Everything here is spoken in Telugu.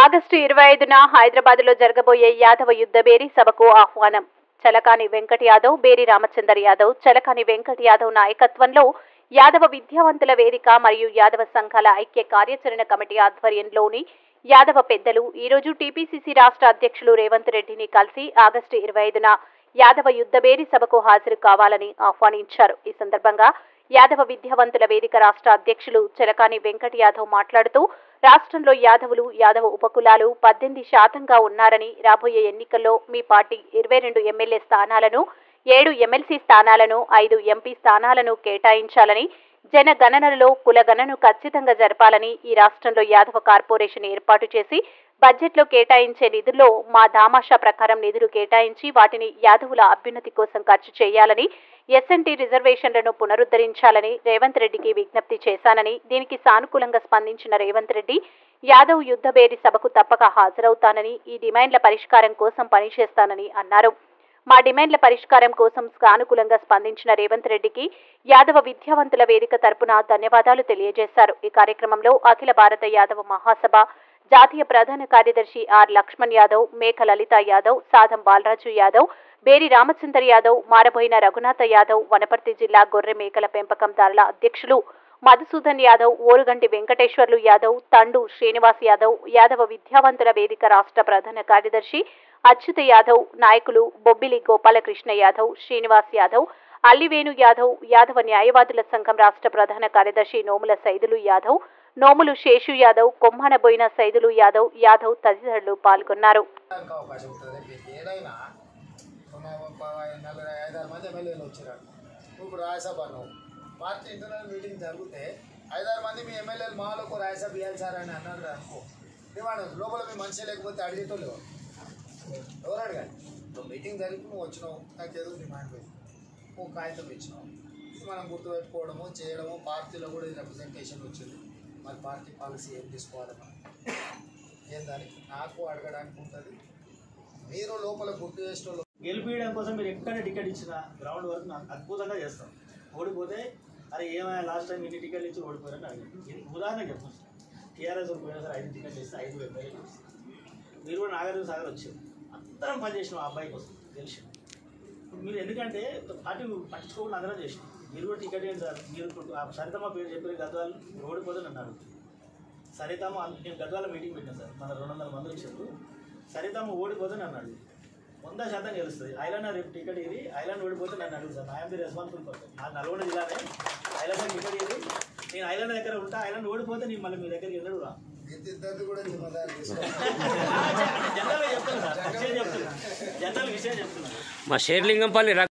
ఆగస్టు ఇరవై ఐదున హైదరాబాద్ లో జరగబోయే యాదవ యుద్ధ బేరీ సభకు ఆహ్వానం చలకాని వెంకట్ యాదవ్ బేరి రామచందర్ యాదవ్ చలకాని వెంకట్ యాదవ్ నాయకత్వంలో యాదవ విద్యావంతుల వేదిక మరియు యాదవ సంఘాల ఐక్య కార్యాచరణ కమిటీ ఆధ్వర్యంలోని యాదవ పెద్దలు ఈ రోజు టీపీసీసీ రాష్ట్ర అధ్యక్షులు రేవంత్ రెడ్డిని కలిసి ఆగస్టు ఇరవై ఐదున యాదవ యుద్ధ బేరీ సభకు హాజరు కావాలని ఆహ్వానించారు ఈ సందర్భంగా యాదవ విద్యావంతుల వేదిక రాష్ట్ర అధ్యక్షులు చలకాని వెంకట్ యాదవ్ మాట్లాడుతూ రాష్ట్రంలో యాదవులు యాదవ ఉపకులాలు పద్దెనిమిది శాతంగా ఉన్నారని రాబోయే ఎన్నికల్లో మీ పార్టీ ఇరవై రెండు ఎమ్మెల్యే స్థానాలను ఏడు ఎమ్మెల్సీ స్థానాలను ఐదు ఎంపీ స్థానాలను కేటాయించాలని జనగణనలో కులగణను ఖచ్చితంగా జరపాలని ఈ రాష్ట్రంలో యాదవ కార్పొరేషన్ ఏర్పాటు చేసి బడ్జెట్లో కేటాయించే నిధుల్లో మా దామాషా ప్రకారం నిధులు కేటాయించి వాటిని యాదవుల అభ్యున్నతి కోసం ఖర్చు చేయాలని ఎస్ఎన్టీ రిజర్వేషన్లను పునరుద్ధరించాలని రేవంత్ రెడ్డికి విజ్ఞప్తి చేశానని దీనికి సానుకూలంగా స్పందించిన రేవంత్ రెడ్డి యాదవ్ యుద్ధ బేరి సభకు తప్పక హాజరవుతానని ఈ డిమాండ్ల పరిష్కారం కోసం పనిచేస్తానని అన్నారు మా డిమాండ్ల పరిష్కారం కోసం సానుకూలంగా స్పందించిన రేవంత్ రెడ్డికి యాదవ విద్యావంతుల వేదిక తరపున ధన్యవాదాలు తెలియజేశారు ఈ కార్యక్రమంలో అఖిల భారత యాదవ మహాసభ జాతీయ ప్రధాన కార్యదర్శి ఆర్ లక్ష్మణ్ యాదవ్ మేఘ లలిత యాదవ్ సాధం బాలరాజు యాదవ్ బేరి రామచందర్ యాదవ్ మారబోయిన రఘునాథ యాదవ్ వనపర్తి జిల్లా గొర్రె మేకల పెంపకందారుల అధ్యక్షులు మధుసూదన్ యాదవ్ ఓరుగంటి వెంకటేశ్వర్లు యాదవ్ తండు శ్రీనివాస్ యాదవ్ యాదవ విద్యావంతుల వేదిక రాష్ట్ర ప్రధాన కార్యదర్శి అచ్యుత యాదవ్ నాయకులు బొబ్బిలి గోపాలకృష్ణ యాదవ్ శ్రీనివాస్ యాదవ్ అల్లివేణు యాదవ్ యాదవ న్యాయవాదుల సంఘం రాష్ట్ర ప్రధాన కార్యదర్శి నోముల సైదులు యాదవ్ నోములు శేషు యాదవ్ కొమ్మానబోయిన సైదులు యాదవ్ యాదవ్ తదితరులు పాల్గొన్నారు దానికి అవకాశం ఉంటుంది మీకు ఏదైనా ఉన్న ఒక నలభై ఐదారు మంది ఎమ్మెల్యేలు వచ్చారు ఇప్పుడు రాజ్యసభను పార్టీ ఇంటర్నల్ మీటింగ్ జరిగితే ఐదారు మంది మీ ఎమ్మెల్యేలు మాలో ఒక రాజ్యసభ ఇవ్వాలి సార్ అని అన్నారు అనుకో ఏమన్నా లోపల మీ మనిషి లేకపోతే అడిగేటోళ్ళు ఎవరు? ఎవరు అడగాలి ఇప్పుడు మీటింగ్ జరిగి నువ్వు వచ్చినావు నాకు ఏదో డిమాండ్ పోయింది ఒక కాగితం ఇచ్చినావు ఇది మనం గుర్తుపెట్టుకోవడము చేయడము పార్టీలో కూడా రిప్రజెంటేషన్ వచ్చింది మరి పార్టీ పాలసీ ఏం తీసుకోవాలి మనం ఏందని నాకు అడగడానికి ఉంటుంది మీరు లోపల గుర్తు చేసిన గెలిపించడం కోసం మీరు ఎక్కడ టికెట్ ఇచ్చినా గ్రౌండ్ వరకు నాకు అద్భుతంగా చేస్తాం ఓడిపోతే అరే ఏమైనా లాస్ట్ టైం ఇన్ని టికెట్లు ఇచ్చి ఓడిపోయారని అడిగారు ఇది ఉదాహరణ చెప్తాను టీఆర్ఎస్ పోయినా సరే ఐదు టికెట్లు ఇస్తే ఐదు ఎమ్మెల్యేలు మీరు కూడా నాగార్జున సాగర్ వచ్చారు అందరం పనిచేసినాం ఆ అబ్బాయి కోసం తెలిసి ఇప్పుడు మీరు ఎందుకంటే పార్టీ పట్టించుకోకుండా అందరం చేసినాం మీరు కూడా టికెట్ ఏంటి సార్ మీరు ఇప్పుడు ఆ సరితమ్మ పేరు చెప్పారు గద్వాలు మీరు ఓడిపోతే నన్ను అడుగుతారు సరితమ్మ అన్- నేను గద్వాల మీటింగ్ పెట్టాను సార్ మన రెండు వందల మంది వచ్చారు సరితమ్మ ఓడిపోతే నన్ను అడుగు వంద శాతం గెలుస్తుంది ఐలాండ్ రేపు టికెట్ ఇది ఐలాండ్ ఓడిపోతే నన్ను అడుగు sir I'm the responsible person నా నల్గొండ జిల్లానే ఐలాండ్ టికెట్ ఇది నేను ఐలాండ్ దగ్గర ఉంటా ఐలాండ్ ఓడిపోతే నేను మళ్ళీ మీ దగ్గరికి వెళ్ళడు రా ఇద్దరిది కూడా జిమ్మదారు తీసుకోవాలి జనరల్గా చెప్తాను సార్ విషయం చెప్తున్నా జనరల్ విషయం చెప్తున్నా మా షేర్లింగంపల్లి